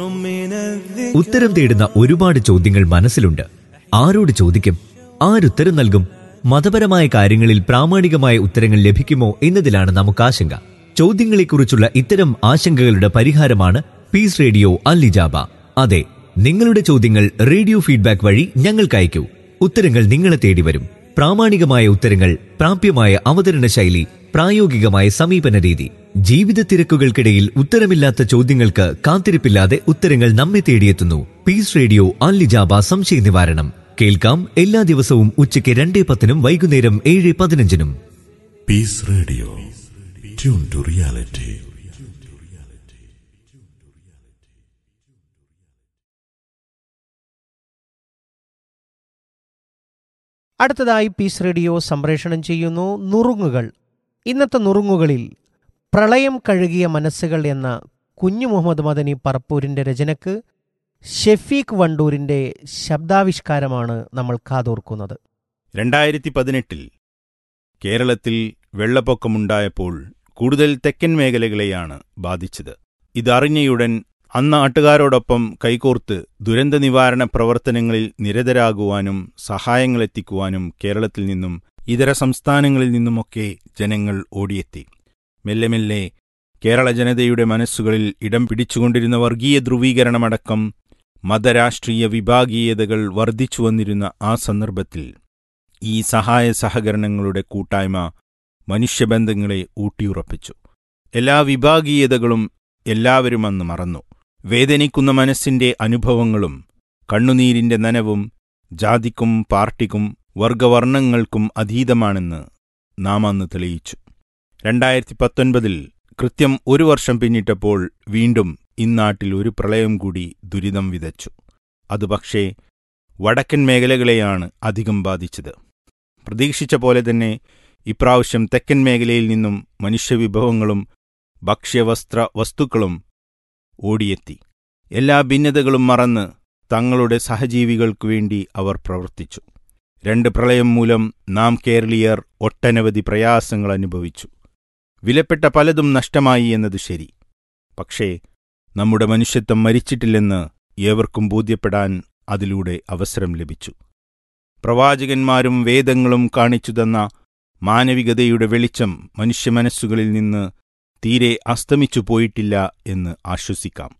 ഉത്തരം തേടുന്ന ഒരുപാട് ചോദ്യങ്ങൾ മനസ്സിലുണ്ട് ആരോട് ചോദിക്കും ആരുത്തരം നൽകും മതപരമായ കാര്യങ്ങളിൽ പ്രാമാണികമായ ഉത്തരങ്ങൾ ലഭിക്കുമോ എന്നതിലാണ് നമുക്ക് ആശങ്ക ചോദ്യങ്ങളെക്കുറിച്ചുള്ള ഇത്തരം ആശങ്കകളുടെ പരിഹാരമാണ് പീസ് റേഡിയോ അല്ലിജാബ അതെ നിങ്ങളുടെ ചോദ്യങ്ങൾ റേഡിയോ ഫീഡ്ബാക്ക് വഴി ഞങ്ങൾക്ക് അയക്കൂ ഉത്തരങ്ങൾ നിങ്ങളെ തേടി വരും പ്രാമാണികമായ ഉത്തരങ്ങൾ പ്രാപ്യമായ അവതരണ ശൈലി പ്രായോഗികമായ സമീപന രീതി ജീവിത തിരക്കുകൾക്കിടയിൽ ഉത്തരമില്ലാത്ത ചോദ്യങ്ങൾക്ക് കാത്തിരിപ്പില്ലാതെ ഉത്തരങ്ങൾ നമ്മെ തേടിയെത്തുന്നു പീസ് റേഡിയോ അല്ലിജാബ സംശയ നിവാരണം കേൾക്കാം എല്ലാ ദിവസവും ഉച്ചയ്ക്ക് രണ്ടേ പത്തിനും വൈകുന്നേരം ഏഴ് പതിനഞ്ചിനും peace radio tune to reality അടുത്തതായി പീസ് റേഡിയോ സംപ്രേഷണം ചെയ്യുന്നു നുറുങ്ങുകൾ ഇന്നത്തെ നുറുങ്ങുകളിൽ പ്രളയം കഴുകിയ മനസ്സുകൾ എന്ന കുഞ്ഞു മുഹമ്മദ് മദനി പറപ്പൂരിൻ്റെ രചനക്ക് ഷെഫീഖ് വണ്ടൂരിൻ്റെ ശബ്ദാവിഷ്കാരമാണ് നമ്മൾ കാതോർക്കുന്നത് രണ്ടായിരത്തി പതിനെട്ടിൽ കേരളത്തിൽ വെള്ളപ്പൊക്കമുണ്ടായപ്പോൾ കൂടുതൽ തെക്കൻ മേഖലകളെയാണ് ബാധിച്ചത് ഇതറിഞ്ഞയുടൻ അന്നാട്ടുകാരോടൊപ്പം കൈകോർത്ത് ദുരന്ത നിവാരണ പ്രവർത്തനങ്ങളിൽ നിരതരാകുവാനും സഹായങ്ങളെത്തിക്കുവാനും കേരളത്തിൽ നിന്നും ഇതര സംസ്ഥാനങ്ങളിൽ നിന്നുമൊക്കെ ജനങ്ങൾ ഓടിയെത്തി മെല്ലെ മെല്ലെ കേരള ജനതയുടെ മനസ്സുകളിൽ ഇടം പിടിച്ചുകൊണ്ടിരുന്ന വർഗീയ ധ്രുവീകരണമടക്കം മതരാഷ്ട്രീയ വിഭാഗീയതകൾ വർദ്ധിച്ചു വന്നിരുന്ന ആ സന്ദർഭത്തിൽ ഈ സഹായ സഹകരണങ്ങളുടെ കൂട്ടായ്മ മനുഷ്യബന്ധങ്ങളെ ഊട്ടിയുറപ്പിച്ചു എല്ലാ വിഭാഗീയതകളും എല്ലാവരും അന്ന് മറന്നു വേദനിക്കുന്ന മനസ്സിന്റെ അനുഭവങ്ങളും കണ്ണുനീരിന്റെ നനവും ജാതിക്കും പാർട്ടിക്കും വർഗവർണ്ണങ്ങൾക്കും അതീതമാണെന്ന് നാം അന്ന് തെളിയിച്ചു രണ്ടായിരത്തി പത്തൊൻപതിൽ കൃത്യം ഒരു വർഷം പിന്നിട്ടപ്പോൾ വീണ്ടും ഇന്നാട്ടിൽ ഒരു പ്രളയം കൂടി ദുരിതം വിതച്ചു അത് പക്ഷേ വടക്കൻ മേഖലകളെയാണ് അധികം ബാധിച്ചത് പ്രതീക്ഷിച്ച പോലെ തന്നെ ഇപ്രാവശ്യം തെക്കൻ മേഖലയിൽ നിന്നും മനുഷ്യവിഭവങ്ങളും ഭക്ഷ്യവസ്ത്ര വസ്തുക്കളും ഓടിയെത്തി എല്ലാ ഭിന്നതകളും മറന്ന് തങ്ങളുടെ സഹജീവികൾക്കു വേണ്ടി അവർ പ്രവർത്തിച്ചു രണ്ട് പ്രളയം മൂലം നാം കേരളീയർ ഒട്ടനവധി പ്രയാസങ്ങൾ അനുഭവിച്ചു വിലപ്പെട്ട പലതും നഷ്ടമായി എന്നത് ശരി പക്ഷേ നമ്മുടെ മനുഷ്യത്വം മരിച്ചിട്ടില്ലെന്ന് ഏവർക്കും ബോധ്യപ്പെടാൻ അതിലൂടെ അവസരം ലഭിച്ചു പ്രവാചകന്മാരും വേദങ്ങളും കാണിച്ചു തന്ന മാനവികതയുടെ വെളിച്ചം മനുഷ്യമനസ്സുകളിൽ നിന്ന് തീരെ അസ്തമിച്ചു പോയിട്ടില്ല എന്ന് ആശ്വസിക്കാം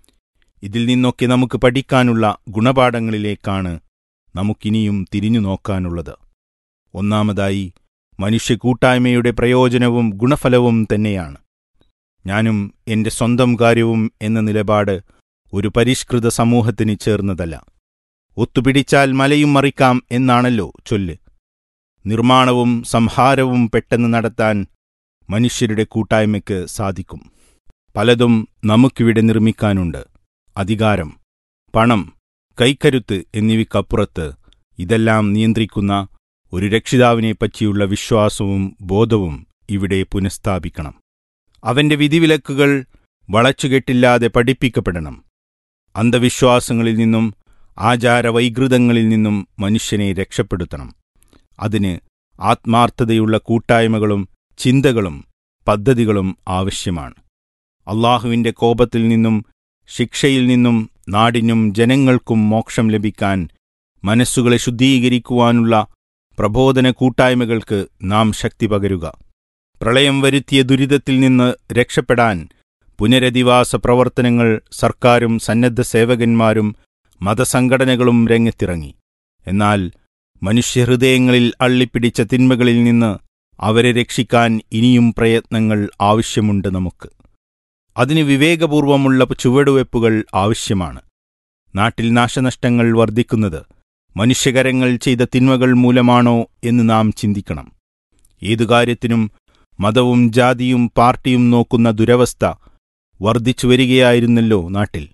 ഇതിൽ നിന്നൊക്കെ നമുക്ക് പഠിക്കാനുള്ള ഗുണപാഠങ്ങളിലേക്കാണ് നമുക്കിനിയും തിരിഞ്ഞു നോക്കാനുള്ളത് ഒന്നാമതായി മനുഷ്യക്കൂട്ടായ്മയുടെ പ്രയോജനവും ഗുണഫലവും തന്നെയാണ് ഞാനും എന്റെ സ്വന്തം കാര്യവും എന്ന നിലപാട് ഒരു പരിഷ്കൃത സമൂഹത്തിന് ചേർന്നതല്ല ഒത്തുപിടിച്ചാൽ മലയും മറിക്കാം എന്നാണല്ലോ ചൊല്ല് നിർമ്മാണവും സംഹാരവും പെട്ടെന്ന് നടത്താൻ മനുഷ്യരുടെ കൂട്ടായ്മയ്ക്ക് സാധിക്കും പലതും നമുക്കിവിടെ നിർമ്മിക്കാനുണ്ട് അധികാരം പണം കൈക്കരുത്ത് എന്നിവയ്ക്കപ്പുറത്ത് ഇതെല്ലാം നിയന്ത്രിക്കുന്ന ഒരു രക്ഷിതാവിനെപ്പറ്റിയുള്ള വിശ്വാസവും ബോധവും ഇവിടെ പുനഃസ്ഥാപിക്കണം അവന്റെ വിധിവിലക്കുകൾ വളച്ചുകെട്ടില്ലാതെ പഠിപ്പിക്കപ്പെടണം അന്ധവിശ്വാസങ്ങളിൽ നിന്നും ആചാരവൈകൃതങ്ങളിൽ നിന്നും മനുഷ്യനെ രക്ഷപ്പെടുത്തണം അതിന് ആത്മാർത്ഥതയുള്ള കൂട്ടായ്മകളും ചിന്തകളും പദ്ധതികളും ആവശ്യമാണ് അള്ളാഹുവിന്റെ കോപത്തിൽ നിന്നും ശിക്ഷയിൽ നിന്നും നാടിനും ജനങ്ങൾക്കും മോക്ഷം ലഭിക്കാൻ മനസ്സുകളെ ശുദ്ധീകരിക്കുവാനുള്ള പ്രബോധന കൂട്ടായ്മകൾക്ക് നാം ശക്തി പകരുക പ്രളയം വരുത്തിയ ദുരിതത്തിൽ നിന്ന് രക്ഷപ്പെടാൻ പുനരധിവാസ പ്രവർത്തനങ്ങൾ സർക്കാരും സന്നദ്ധ സേവകന്മാരും മതസംഘടനകളും രംഗത്തിറങ്ങി എന്നാൽ മനുഷ്യഹൃദയങ്ങളിൽ അള്ളിപ്പിടിച്ച തിന്മകളിൽ നിന്ന് അവരെ രക്ഷിക്കാൻ ഇനിയും പ്രയത്നങ്ങൾ ആവശ്യമുണ്ട് നമുക്ക് അതിന് വിവേകപൂർവമുള്ള ചുവടുവെപ്പുകൾ ആവശ്യമാണ് നാട്ടിൽ നാശനഷ്ടങ്ങൾ വർദ്ധിക്കുന്നത് മനുഷ്യകരങ്ങൾ ചെയ്ത തിന്മകൾ മൂലമാണോ എന്ന് നാം ചിന്തിക്കണം ഏതു കാര്യത്തിനും മതവും ജാതിയും പാർട്ടിയും നോക്കുന്ന ദുരവസ്ഥ വർദ്ധിച്ചു വരികയായിരുന്നല്ലോ നാട്ടിൽ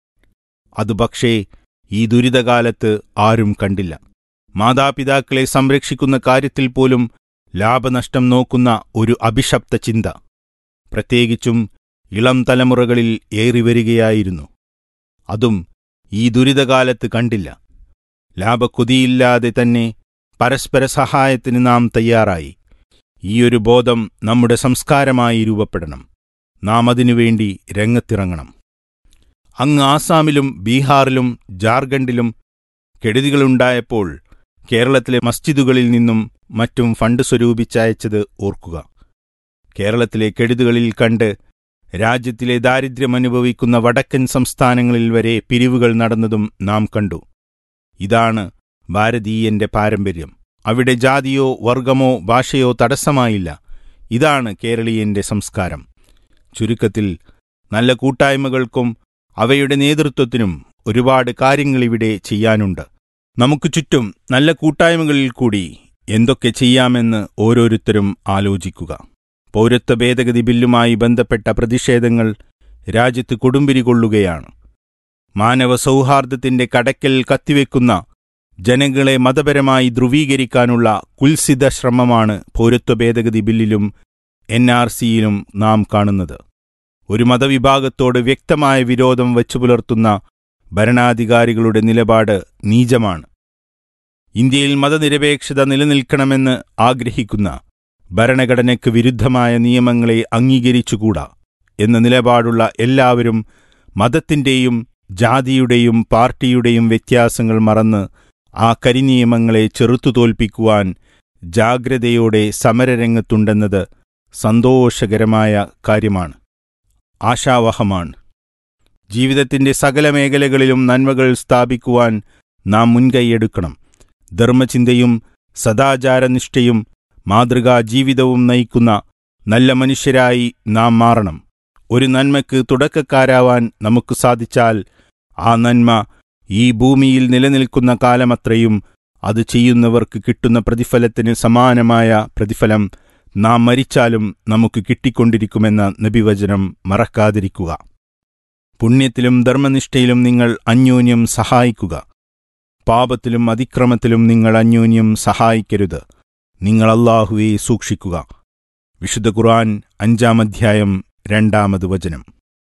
അത് പക്ഷേ ഈ ദുരിതകാലത്ത് ആരും കണ്ടില്ല മാതാപിതാക്കളെ സംരക്ഷിക്കുന്ന കാര്യത്തിൽ പോലും ലാഭനഷ്ടം നോക്കുന്ന ഒരു അഭിശപ്ത ചിന്ത പ്രത്യേകിച്ചും ഇളം തലമുറകളിൽ ഏറിവരികയായിരുന്നു അതും ഈ ദുരിതകാലത്ത് കണ്ടില്ല ലാഭക്കൊതിയില്ലാതെ തന്നെ പരസ്പര സഹായത്തിന് നാം തയ്യാറായി ഈയൊരു ബോധം നമ്മുടെ സംസ്കാരമായി രൂപപ്പെടണം നാം അതിനുവേണ്ടി രംഗത്തിറങ്ങണം അങ്ങ് ആസാമിലും ബീഹാറിലും ജാർഖണ്ഡിലും കെടുതികളുണ്ടായപ്പോൾ കേരളത്തിലെ മസ്ജിദുകളിൽ നിന്നും മറ്റും ഫണ്ട് സ്വരൂപിച്ചയച്ചത് ഓർക്കുക കേരളത്തിലെ കെടുതികളിൽ കണ്ട് രാജ്യത്തിലെ ദാരിദ്ര്യം അനുഭവിക്കുന്ന വടക്കൻ സംസ്ഥാനങ്ങളിൽ വരെ പിരിവുകൾ നടന്നതും നാം കണ്ടു ഇതാണ് ഭാരതീയന്റെ പാരമ്പര്യം അവിടെ ജാതിയോ വർഗമോ ഭാഷയോ തടസ്സമായില്ല ഇതാണ് കേരളീയന്റെ സംസ്കാരം ചുരുക്കത്തിൽ നല്ല കൂട്ടായ്മകൾക്കും അവയുടെ നേതൃത്വത്തിനും ഒരുപാട് കാര്യങ്ങളിവിടെ ചെയ്യാനുണ്ട് നമുക്ക് ചുറ്റും നല്ല കൂട്ടായ്മകളിൽ കൂടി എന്തൊക്കെ ചെയ്യാമെന്ന് ഓരോരുത്തരും ആലോചിക്കുക പൗരത്വ ഭേദഗതി ബില്ലുമായി ബന്ധപ്പെട്ട പ്രതിഷേധങ്ങൾ രാജ്യത്ത് കൊടുമ്പിരി കൊള്ളുകയാണ് മാനവ സൗഹാർദ്ദത്തിന്റെ കടക്കൽ കത്തിവെക്കുന്ന ജനങ്ങളെ മതപരമായി ധ്രുവീകരിക്കാനുള്ള കുൽസിത ശ്രമമാണ് പൗരത്വ ഭേദഗതി ബില്ലിലും എൻ ആർ സിയിലും നാം കാണുന്നത് ഒരു മതവിഭാഗത്തോട് വ്യക്തമായ വിരോധം വച്ചുപുലർത്തുന്ന ഭരണാധികാരികളുടെ നിലപാട് നീചമാണ് ഇന്ത്യയിൽ മതനിരപേക്ഷത നിലനിൽക്കണമെന്ന് ആഗ്രഹിക്കുന്ന ഭരണഘടനയ്ക്ക് വിരുദ്ധമായ നിയമങ്ങളെ അംഗീകരിച്ചുകൂടാ എന്ന നിലപാടുള്ള എല്ലാവരും മതത്തിന്റെയും ജാതിയുടെയും പാർട്ടിയുടെയും വ്യത്യാസങ്ങൾ മറന്ന് ആ കരിനിയമങ്ങളെ ചെറുത്തു തോൽപ്പിക്കുവാൻ ജാഗ്രതയോടെ സമരരംഗത്തുണ്ടെന്നത് സന്തോഷകരമായ കാര്യമാണ് ആശാവഹമാണ് ജീവിതത്തിന്റെ സകല മേഖലകളിലും നന്മകൾ സ്ഥാപിക്കുവാൻ നാം മുൻകൈയെടുക്കണം ധർമ്മചിന്തയും സദാചാരനിഷ്ഠയും മാതൃകാ ജീവിതവും നയിക്കുന്ന നല്ല മനുഷ്യരായി നാം മാറണം ഒരു നന്മയ്ക്ക് തുടക്കക്കാരാവാൻ നമുക്ക് സാധിച്ചാൽ ആ നന്മ ഈ ഭൂമിയിൽ നിലനിൽക്കുന്ന കാലമത്രയും അത് ചെയ്യുന്നവർക്ക് കിട്ടുന്ന പ്രതിഫലത്തിന് സമാനമായ പ്രതിഫലം നാം മരിച്ചാലും നമുക്ക് കിട്ടിക്കൊണ്ടിരിക്കുമെന്ന നബിവചനം മറക്കാതിരിക്കുക പുണ്യത്തിലും ധർമ്മനിഷ്ഠയിലും നിങ്ങൾ അന്യോന്യം സഹായിക്കുക പാപത്തിലും അതിക്രമത്തിലും നിങ്ങൾ അന്യോന്യം സഹായിക്കരുത് നിങ്ങൾ അള്ളാഹുവെ സൂക്ഷിക്കുക വിശുദ്ധ ഖുർആൻ അഞ്ചാം അധ്യായം രണ്ടാമത് വചനം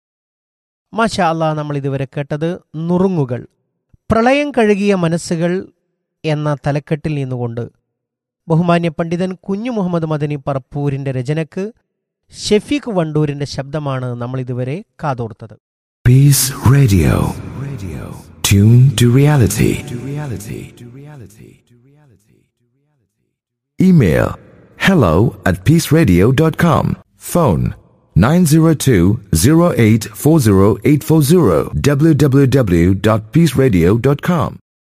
മാഷാ അല്ലാ നമ്മൾ ഇതുവരെ കേട്ടത് നുറുങ്ങുകൾ പ്രളയം കഴുകിയ മനസ്സുകൾ എന്ന തലക്കെട്ടിൽ നിന്നുകൊണ്ട് ബഹുമാന്യ പണ്ഡിതൻ കുഞ്ഞു മുഹമ്മദ് മദനി പറപ്പൂരിന്റെ രചനക്ക് ഷെഫീഖ് വണ്ടൂരിന്റെ ശബ്ദമാണ് നമ്മൾ ഇതുവരെ കാതോർത്തത് Peace Radio. Radio. Tune to reality. To reality. To reality. To reality. Email hello at peaceradio.com. Phone 902-0840840 www.peaceradio.com.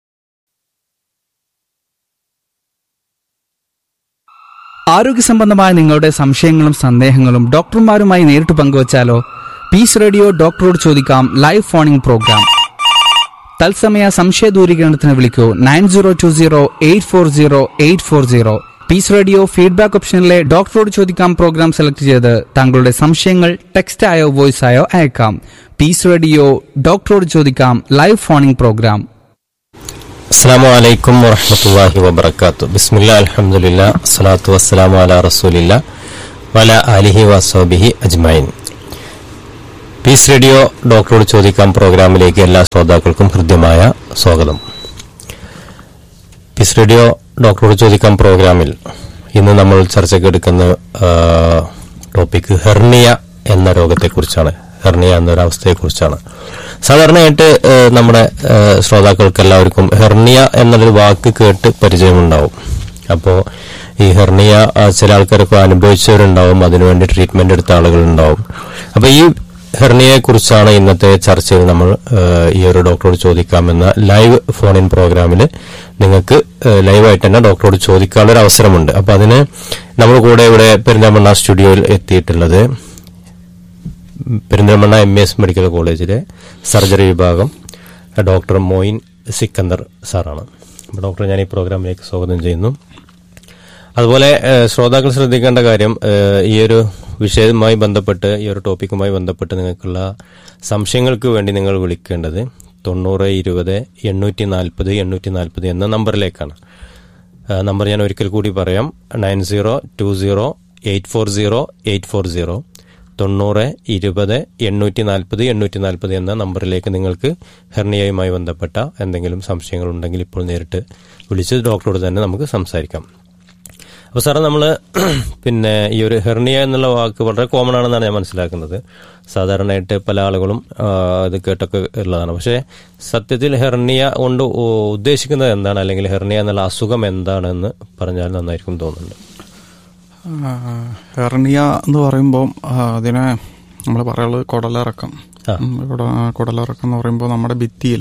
ആരോഗ്യ സംബന്ധമായ നിങ്ങളുടെ സംശയങ്ങളും സന്ദേഹങ്ങളും ഡോക്ടർമാരുമായി നേരിട്ട് പങ്കുവച്ചാലോ പീസ് റേഡിയോ ഡോക്ടറോട് ചോദിക്കാം ലൈവ് ഫോണിംഗ് പ്രോഗ്രാം തത്സമയ സംശയ ദൂരീകരണത്തിന് വിളിക്കൂ nine zero two zero eight four zero eight four zero peace radio feedback ഓപ്ഷനിലെ ഡോക്ടറോട് ചോദിക്കാം പ്രോഗ്രാം സെലക്ട് ചെയ്ത് താങ്കളുടെ സംശയങ്ങൾ ടെക്സ്റ്റ് ആയോ വോയിസ് ആയോ അയക്കാം പീസ് റേഡിയോ ഡോക്ടറോട് ചോദിക്കാം ലൈവ് ഫോണിംഗ് പ്രോഗ്രാം അസ്സാം വലൈക്കും വറഹമത്തല്ലാഹി വബർക്കാത്തു ബിസ്മില്ല അലഹമുല്ല അസ്സലാത്തു വസ്സലാമു അല റസൂലില്ല വല അലിഹി വസോബിഹി അജ്മൈൻ പീസ് റേഡിയോ ഡോക്ടറോട് ചോദിക്കാം പ്രോഗ്രാമിലേക്ക് എല്ലാ ശ്രോതാക്കൾക്കും ഹൃദ്യമായ സ്വാഗതം പീസ് റേഡിയോ ഡോക്ടറോട് ചോദിക്കാം പ്രോഗ്രാമിൽ ഇന്ന് നമ്മൾ ചർച്ചയ്ക്ക് എടുക്കുന്ന ആ, ടോപ്പിക് ഹെർണിയ എന്ന രോഗത്തെക്കുറിച്ചാണ് ഹെർണിയ എന്നൊരവസ്ഥയെക്കുറിച്ചാണ് സാധാരണയായിട്ട് ആ, നമ്മുടെ ആ, ശ്രോതാക്കൾക്ക് എല്ലാവർക്കും ഹെർണിയ എന്നുള്ളൊരു വാക്ക് കേട്ട് പരിചയമുണ്ടാവും അപ്പോൾ ഈ ഹെർണിയ ആ, ചില ആൾക്കാരൊക്കെ അനുഭവിച്ചവരുണ്ടാവും അതിനുവേണ്ടി ട്രീറ്റ്മെന്റ് എടുത്ത ആളുകളുണ്ടാവും അപ്പോൾ ഈ ഹെർണിയയെ കുറിച്ചാണ് ഇന്നത്തെ ചർച്ചയിൽ നമ്മൾ ഏഹ്, ഈ ഒരു ഡോക്ടറോട് ചോദിക്കാമെന്ന ലൈവ് ഫോൺ ഇൻ പ്രോഗ്രാമിൽ നിങ്ങൾക്ക് ഏഹ്, ലൈവായിട്ട് തന്നെ ഡോക്ടറോട് ചോദിക്കാനുള്ള ഒരു അവസരമുണ്ട് അപ്പൊ അതിന് നമ്മൾ കൂടെ ഇവിടെ പെരിന്തൽമണ്ണ സ്റ്റുഡിയോയിൽ എത്തിയിട്ടുള്ളത് പെരിന്തൽമണ്ണ എം എസ് മെഡിക്കൽ കോളേജിലെ സർജറി വിഭാഗം ഡോക്ടർ മോയിൻ സിക്കന്ദർ സാറാണ് അപ്പോൾ ഡോക്ടർ ഞാൻ ഈ പ്രോഗ്രാമിലേക്ക് സ്വാഗതം ചെയ്യുന്നു അതുപോലെ ഏഹ്, ശ്രോതാക്കൾ ശ്രദ്ധിക്കേണ്ട കാര്യം ഏഹ്, ഈ ഒരു വിഷയവുമായി ബന്ധപ്പെട്ട് ഈ ഒരു ടോപ്പിക്കുമായി ബന്ധപ്പെട്ട് നിങ്ങൾക്കുള്ള സംശയങ്ങൾക്ക് വേണ്ടി നിങ്ങൾ വിളിക്കേണ്ടത് തൊണ്ണൂറ് ഇരുപത് എണ്ണൂറ്റി നാൽപ്പത് എണ്ണൂറ്റി നാൽപ്പത് എന്ന നമ്പറിലേക്കാണ് ആ, നമ്പർ ഞാൻ ഒരിക്കൽ കൂടി പറയാം nine zero two zero eight four zero eight four zero തൊണ്ണൂറ് ഇരുപത് എണ്ണൂറ്റി നാൽപ്പത് എണ്ണൂറ്റി നാൽപ്പത് എന്ന നമ്പറിലേക്ക് നിങ്ങൾക്ക് ഹെർണിയയുമായി ബന്ധപ്പെട്ട എന്തെങ്കിലും സംശയങ്ങൾ ഉണ്ടെങ്കിൽ ഇപ്പോൾ നേരിട്ട് വിളിച്ച് ഡോക്ടറോട് തന്നെ നമുക്ക് സംസാരിക്കാം അപ്പൊ സാറേ നമ്മള് പിന്നെ ഈ ഒരു ഹെർണിയ എന്നുള്ള വാക്ക് വളരെ കോമൺ ആണെന്നാണ് ഞാൻ മനസ്സിലാക്കുന്നത് സാധാരണയായിട്ട് പല ആളുകളും ആ, ഇത് കേട്ടൊക്കെ ഉള്ളതാണ് പക്ഷേ സത്യത്തിൽ ഹെർണിയ കൊണ്ട് ഉ- ഉദ്ദേശിക്കുന്നത് എന്താണ് അല്ലെങ്കിൽ ഹെർണിയ എന്നുള്ള അസുഖം എന്താണെന്ന് പറഞ്ഞാൽ നന്നായിരിക്കും തോന്നുന്നുണ്ട് ഹെർണിയ എന്ന് പറയുമ്പോൾ അതിനെ നമ്മൾ പറയുള്ളത് കുടലിറക്കം ആ. ഉം, കുട- കുടലിറക്കം എന്ന് പറയുമ്പോൾ നമ്മുടെ ഭിത്തിയിൽ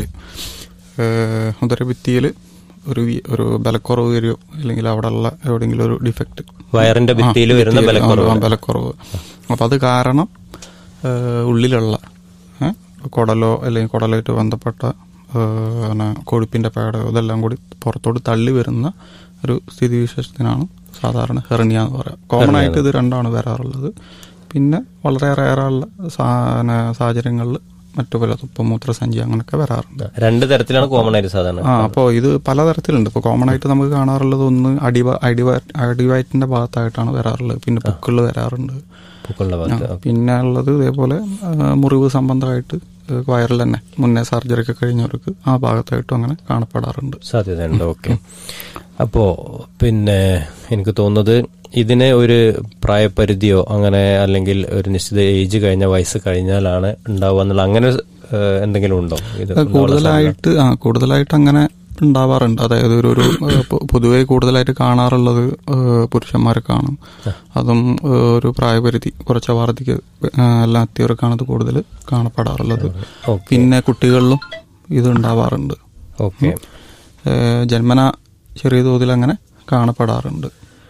ഉദരഭിത്തിയിൽ ഒരു വി- ഒരു ബലക്കുറവ് വരുമോ അല്ലെങ്കിൽ അവിടെ ഉള്ള എവിടെയെങ്കിലും ഒരു ഡിഫക്റ്റ് വയറിന്റെ ഭിത്തിയിൽ വരുന്ന ബലക്കുറവ് ബലക്കുറവ് അപ്പം അത് കാരണം ഏഹ്, ഉള്ളിലുള്ള ഏഹ്, കുടലോ അല്ലെങ്കിൽ കുടലായിട്ട് ബന്ധപ്പെട്ട ഏഹ്, പിന്നെ കൊഴുപ്പിന്റെ പാടോ ഇതെല്ലാം കൂടി പുറത്തോട്ട് തള്ളി വരുന്ന ഒരു സ്ഥിതിവിശേഷത്തിനാണ് സാധാരണ ഹെർണിയ എന്ന് പറയാം കോമൺ ആയിട്ട് ഇത് രണ്ടാണ് വരാറുള്ളത് പിന്നെ വളരെ റയറുള്ള സാഹചര്യങ്ങളിൽ മറ്റു പല തുപ്പം മൂത്രസഞ്ചി അങ്ങനെയൊക്കെ വരാറുണ്ട് രണ്ട് തരത്തിലാണ് കോമൺ ആയിട്ട് സാധാരണ ആ അപ്പോൾ ഇത് പലതരത്തിലുണ്ട് ഇപ്പോൾ കോമൺ ആയിട്ട് നമുക്ക് കാണാറുള്ളത് ഒന്ന് അടിവ അടിവ അടിവയറ്റിന്റെ ഭാഗത്തായിട്ടാണ് വരാറുള്ളത് പിന്നെ പുക്കിൾ വരാറുണ്ട് പൂക്കളുടെ ഭാഗത്ത് ആ, പിന്നെ ഉള്ളത് ഇതേപോലെ ആ, മുറിവ് സംബന്ധമായിട്ട് വയറിൽ തന്നെ മുന്നേ സർജറി ഒക്കെ കഴിഞ്ഞവർക്ക് ആ ഭാഗത്തായിട്ടും അങ്ങനെ കാണപ്പെടാറുണ്ട് സാധ്യതയുണ്ട് ഓക്കെ അപ്പോ പിന്നെ എനിക്ക് തോന്നുന്നത് ഇതിന് ഒരു പ്രായപരിധിയോ അങ്ങനെ അല്ലെങ്കിൽ ഒരു നിശ്ചിത ഏജ് കഴിഞ്ഞ വയസ്സ് കഴിഞ്ഞാലാണ് ഉണ്ടാവുക എന്നുള്ള അങ്ങനെ ഏഹ്, എന്തെങ്കിലും ഉണ്ടോ ഇത് അത് കൂടുതലായിട്ട് ആ കൂടുതലായിട്ട് അങ്ങനെ ഉണ്ടാവാറുണ്ട് അതായത് ഒരു ഒരു ഏഹ്, പൊ- പൊതുവെ കൂടുതലായിട്ട് കാണാറുള്ളത് ഏഹ്, പുരുഷന്മാരെ കാണും അതും ഏഹ്, ഒരു പ്രായപരിധി കുറച്ച് വാർദ്ധക്യ ഏഹ്, എല്ലാം എത്തിയവർക്കാണ് ഇത് കൂടുതൽ കാണപ്പെടാറുള്ളത് ഓക്കെ പിന്നെ കുട്ടികളിലും ഇത് ഉണ്ടാവാറുണ്ട് ഓക്കെ ഏഹ്, ജന്മന ചെറിയ തോതിൽ അങ്ങനെ കാണപ്പെടാറുണ്ട്